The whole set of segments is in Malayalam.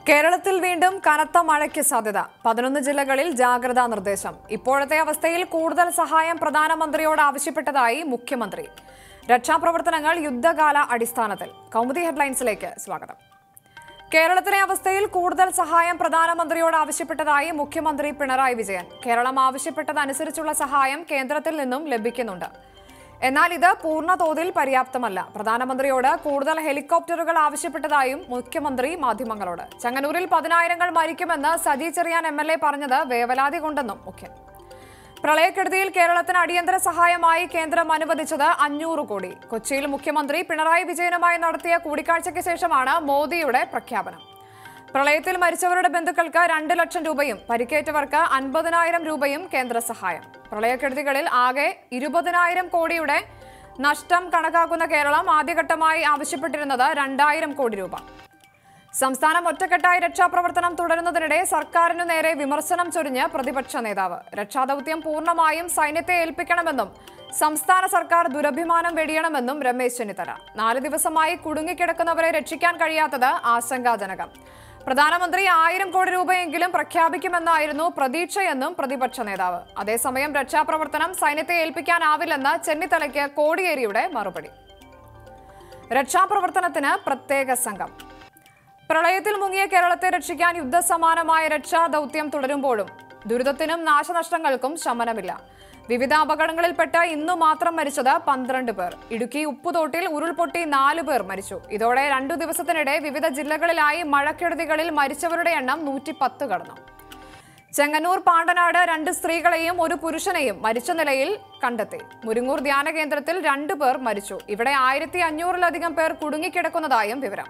കേരളത്തിൽ വീണ്ടും കനത്ത മഴയ്ക്ക് സാധ്യത പതിനൊന്ന് ജില്ലകളിൽ ജാഗ്രതാ നിർദ്ദേശം ഇപ്പോഴത്തെ അവസ്ഥയിൽ കൂടുതൽ സഹായം പ്രധാനമന്ത്രിയോട് ആവശ്യപ്പെട്ടതായി മുഖ്യമന്ത്രി രക്ഷാപ്രവർത്തനങ്ങൾ യുദ്ധകാല അടിസ്ഥാനത്തിൽ കൗമുദി ഹെഡ്ലൈൻസിലേക്ക് സ്വാഗതം കേരളത്തിലെ അവസ്ഥയിൽ കൂടുതൽ സഹായം പ്രധാനമന്ത്രിയോട് ആവശ്യപ്പെട്ടതായി മുഖ്യമന്ത്രി പിണറായി വിജയൻ കേരളം ആവശ്യപ്പെട്ടതനുസരിച്ചുള്ള സഹായം കേന്ദ്രത്തിൽ നിന്നും ലഭിക്കുന്നുണ്ട് എന്നാൽ ഇത് പൂർണ്ണ തോതിൽ പര്യാപ്തമല്ല പ്രധാനമന്ത്രിയോട് കൂടുതൽ ഹെലികോപ്റ്ററുകൾ ആവശ്യപ്പെട്ടതായും മുഖ്യമന്ത്രി മാധ്യമങ്ങളോട് ചങ്ങനൂരിൽ പതിനായിരങ്ങൾ മരിക്കുമെന്ന് Saji Cherian M L A പറഞ്ഞത് വേവലാതി കൊണ്ടെന്നും മുഖ്യം പ്രളയക്കെടുതിയിൽ കേരളത്തിന് അടിയന്തര സഹായമായി കേന്ദ്രം അനുവദിച്ചത് അഞ്ഞൂറ് കോടി കൊച്ചിയിൽ മുഖ്യമന്ത്രി പിണറായി വിജയനുമായി നടത്തിയ കൂടിക്കാഴ്ചയ്ക്ക് ശേഷമാണ് മോദിയുടെ പ്രഖ്യാപനം പ്രളയത്തിൽ മരിച്ചവരുടെ ബന്ധുക്കൾക്ക് രണ്ട് ലക്ഷം രൂപയും പരിക്കേറ്റവർക്ക് അൻപതിനായിരം രൂപയും കേന്ദ്ര സഹായം പ്രളയക്കെടുതികളിൽ ആകെ ഇരുപതിനായിരം കോടിയുടെ നഷ്ടം കണക്കാക്കുന്ന കേരളം ആദ്യഘട്ടമായി ആവശ്യപ്പെട്ടിരുന്നത് രണ്ടായിരം കോടി രൂപ സംസ്ഥാനം ഒറ്റക്കെട്ടായി രക്ഷാപ്രവർത്തനം തുടരുന്നതിനിടെ സർക്കാരിനു നേരെ വിമർശനം ചൊരിഞ്ഞ് പ്രതിപക്ഷ നേതാവ് രക്ഷാദൌത്യം പൂർണ്ണമായും സൈന്യത്തെ ഏൽപ്പിക്കണമെന്നും സംസ്ഥാന സർക്കാർ ദുരഭിമാനം വെടിയണമെന്നും രമേശ് ചെന്നിത്തല നാല് ദിവസമായി കുടുങ്ങിക്കിടക്കുന്നവരെ രക്ഷിക്കാൻ കഴിയാത്തത് ആശങ്കാജനകം പ്രധാനമന്ത്രി ആയിരം കോടി രൂപയെങ്കിലും പ്രഖ്യാപിക്കുമെന്നായിരുന്നു പ്രതീക്ഷയെന്നും പ്രതിപക്ഷ നേതാവ് അതേസമയം രക്ഷാപ്രവർത്തനം സൈന്യത്തെ ഏൽപ്പിക്കാനാവില്ലെന്ന് ചെന്നിത്തലയ്ക്ക് കോടിയേരിയുടെ മറുപടി രക്ഷാപ്രവർത്തനത്തിന് പ്രത്യേക സംഘം പ്രളയത്തിൽ മുങ്ങിയ കേരളത്തെ രക്ഷിക്കാൻ യുദ്ധസമാനമായ രക്ഷാ ദൗത്യം തുടരുമ്പോഴും ദുരിതത്തിനും നാശനഷ്ടങ്ങൾക്കും ശമനമില്ല വിവിധ അപകടങ്ങളിൽപ്പെട്ട് ഇന്നു മാത്രം മരിച്ചത് പന്ത്രണ്ട് പേർ ഇടുക്കി ഉപ്പുതോട്ടിൽ ഉരുൾപൊട്ടി നാല് പേർ മരിച്ചു ഇതോടെ രണ്ടു ദിവസത്തിനിടെ വിവിധ ജില്ലകളിലായി മഴക്കെടുതികളിൽ മരിച്ചവരുടെ എണ്ണം നൂറ്റി പത്ത് കടന്നു ചെങ്ങന്നൂർ പാണ്ടനാട് രണ്ട് സ്ത്രീകളെയും ഒരു പുരുഷനെയും മരിച്ച നിലയിൽ കണ്ടെത്തി മുരിങ്ങൂർ ധ്യാന കേന്ദ്രത്തിൽ രണ്ടു പേർ മരിച്ചു ഇവിടെ ആയിരത്തി അഞ്ഞൂറിലധികം പേർ കുടുങ്ങിക്കിടക്കുന്നതായും വിവരം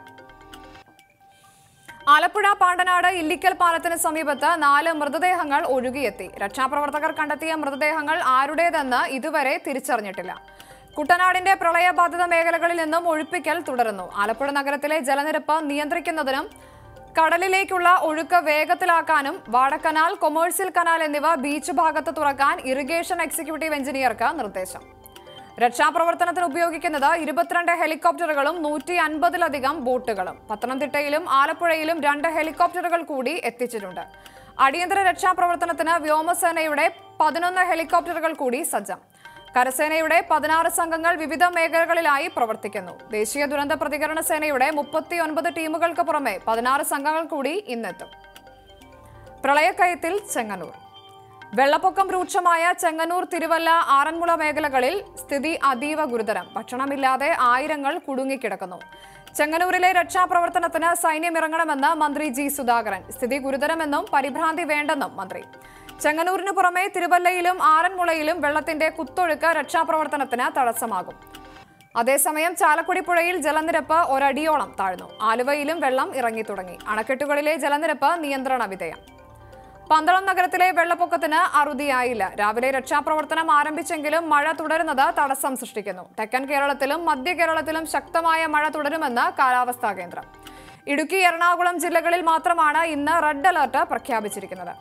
ആലപ്പുഴ പാണ്ടനാട് ഇല്ലിക്കൽ പാലത്തിന് സമീപത്ത് നാല് മൃതദേഹങ്ങൾ ഒഴുകിയെത്തി രക്ഷാപ്രവർത്തകർ കണ്ടെത്തിയ മൃതദേഹങ്ങൾ ആരുടേതെന്ന് ഇതുവരെ തിരിച്ചറിഞ്ഞിട്ടില്ല കുട്ടനാടിന്റെ പ്രളയബാധിത മേഖലകളിൽ നിന്നും ഒഴിപ്പിക്കൽ തുടരുന്നു ആലപ്പുഴ നഗരത്തിലെ ജലനിരപ്പ് നിയന്ത്രിക്കുന്നതിനും കടലിലേക്കുള്ള ഒഴുക്ക് വേഗത്തിലാക്കാനും വാടക്കനാൽ കൊമേഴ്സ്യൽ കനാൽ എന്നിവ ബീച്ച് ഭാഗത്ത് തുറക്കാൻ ഇറിഗേഷൻ എക്സിക്യൂട്ടീവ് എഞ്ചിനീയർക്ക് നിർദ്ദേശം രക്ഷാപ്രവർത്തനത്തിന് ഉപയോഗിക്കുന്നത് ഇരുപത്തിരണ്ട് ഹെലികോപ്റ്ററുകളും നൂറ്റി അൻപതിലധികം ബോട്ടുകളും പത്തനംതിട്ടയിലും ആലപ്പുഴയിലും രണ്ട് ഹെലികോപ്റ്ററുകൾ കൂടി എത്തിച്ചിട്ടുണ്ട് അടിയന്തര രക്ഷാപ്രവർത്തനത്തിന് വ്യോമസേനയുടെ പതിനൊന്ന് ഹെലികോപ്റ്ററുകൾ കൂടി സജ്ജം കരസേനയുടെ പതിനാറ് സംഘങ്ങൾ വിവിധ മേഖലകളിലായി പ്രവർത്തിക്കുന്നു ദേശീയ ദുരന്ത പ്രതികരണ സേനയുടെ മുപ്പത്തിയൊൻപത് ടീമുകൾക്ക് പുറമെ പതിനാറ് സംഘങ്ങൾ കൂടി ഇന്നെത്തും പ്രളയക്കയത്തിൽ ചെങ്ങന്നൂർ വെള്ളപ്പൊക്കം രൂക്ഷമായ ചെങ്ങന്നൂർ തിരുവല്ല ആറന്മുള മേഖലകളിൽ സ്ഥിതി അതീവ ഗുരുതരം ഭക്ഷണമില്ലാതെ ആയിരങ്ങൾ കുടുങ്ങിക്കിടക്കുന്നു ചെങ്ങന്നൂരിലെ രക്ഷാപ്രവർത്തനത്തിന് സൈന്യം ഇറങ്ങണമെന്ന് മന്ത്രി ജി സുധാകരൻ സ്ഥിതി ഗുരുതരമെന്നും പരിഭ്രാന്തി വേണ്ടെന്നും മന്ത്രി ചെങ്ങന്നൂരിന് പുറമെ തിരുവല്ലയിലും ആറന്മുളയിലും വെള്ളത്തിന്റെ കുത്തൊഴുക്ക് രക്ഷാപ്രവർത്തനത്തിന് തടസ്സമാകും അതേസമയം ചാലക്കുടി പുഴയിൽ ജലനിരപ്പ് ഒരടിയോളം താഴ്ന്നു ആലുവയിലും വെള്ളം ഇറങ്ങി തുടങ്ങി അണക്കെട്ടുകളിലെ ജലനിരപ്പ് നിയന്ത്രണ വിധേയം പന്തളം നഗരത്തിലെ വെള്ളപ്പൊക്കത്തിന് അറുതിയായില്ല രാവിലെ രക്ഷാപ്രവർത്തനം ആരംഭിച്ചെങ്കിലും മഴ തുടരുന്നത് തടസ്സം സൃഷ്ടിക്കുന്നു തെക്കൻ കേരളത്തിലും മധ്യ കേരളത്തിലും ശക്തമായ മഴ തുടരുമെന്ന് കാലാവസ്ഥാ കേന്ദ്രം ഇടുക്കി എറണാകുളം ജില്ലകളിൽ മാത്രമാണ് ഇന്ന് റെഡ് അലർട്ട് പ്രഖ്യാപിച്ചിരിക്കുന്നത്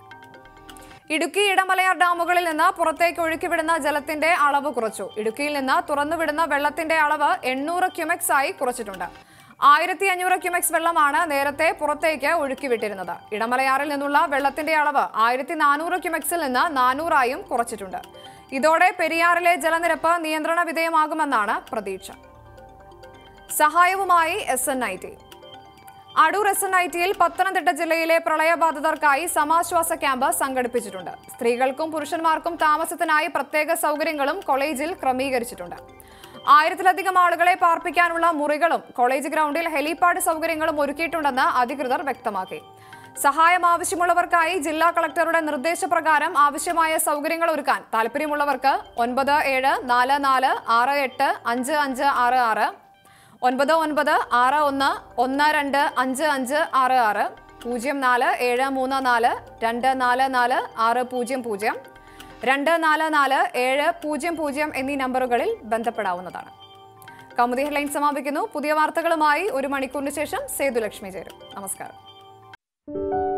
ഇടുക്കി ഇടമലയാർ ഡാമുകളിൽ നിന്ന് പുറത്തേക്ക് ഒഴുക്കിവിടുന്ന ജലത്തിന്റെ അളവ് കുറച്ചു ഇടുക്കിയിൽ നിന്ന് തുറന്നുവിടുന്ന വെള്ളത്തിന്റെ അളവ് എണ്ണൂറ് ക്യുമെക്സ് ആയി കുറച്ചിട്ടുണ്ട് ആയിരത്തി അഞ്ഞൂറ് ക്യുമെക്സ് വെള്ളമാണ് നേരത്തെ പുറത്തേക്ക് ഒഴുക്കിവിട്ടിരുന്നത് ഇടമലയാറിൽ നിന്നുള്ള വെള്ളത്തിന്റെ അളവ് ആയിരത്തി നാനൂറ് ക്യുമെക്സിൽ നിന്ന് നാനൂറായും കുറച്ചിട്ടുണ്ട് ഇതോടെ പെരിയാറിലെ ജലനിരപ്പ് നിയന്ത്രണ വിധേയമാകുമെന്നാണ് പ്രതീക്ഷ സഹായവുമായി S N I T Adoor S N I ടിയിൽ പത്തനംതിട്ട ജില്ലയിലെ പ്രളയബാധിതർക്കായി സമാശ്വാസ ക്യാമ്പ് സംഘടിപ്പിച്ചിട്ടുണ്ട് സ്ത്രീകൾക്കും പുരുഷന്മാർക്കും താമസത്തിനായി പ്രത്യേക സൗകര്യങ്ങളും കോളേജിൽ ക്രമീകരിച്ചിട്ടുണ്ട് ആയിരത്തിലധികം ആളുകളെ പാർപ്പിക്കാനുള്ള മുറികളും കോളേജ് ഗ്രൗണ്ടിൽ ഹെലിപാഡ് സൗകര്യങ്ങളും ഒരുക്കിയിട്ടുണ്ടെന്ന് അധികൃതർ വ്യക്തമാക്കി സഹായം ആവശ്യമുള്ളവർക്കായി ജില്ലാ കളക്ടറുടെ നിർദ്ദേശപ്രകാരം ആവശ്യമായ സൗകര്യങ്ങൾ ഒരുക്കാൻ താല്പര്യമുള്ളവർക്ക് ഒൻപത് ഏഴ് നാല് നാല് ആറ് എട്ട് അഞ്ച് അഞ്ച് ആറ് ആറ് ഒൻപത് ഒൻപത് ആറ് ഒന്ന് ഒന്ന് രണ്ട് അഞ്ച് അഞ്ച് ആറ് ആറ് പൂജ്യം നാല് ഏഴ് മൂന്ന് നാല് രണ്ട് നാല് നാല് ആറ് പൂജ്യം പൂജ്യം രണ്ട് നാല് നാല് ഏഴ് പൂജ്യം പൂജ്യം എന്നീ നമ്പറുകളിൽ ബന്ധപ്പെടാവുന്നതാണ് കൗമുദി ഹെഡ്ലൈൻ സമാപിക്കുന്നു പുതിയ വാർത്തകളുമായി ഒരു മണിക്കൂറിന് ശേഷം സേതുലക്ഷ്മി ചേരും നമസ്കാരം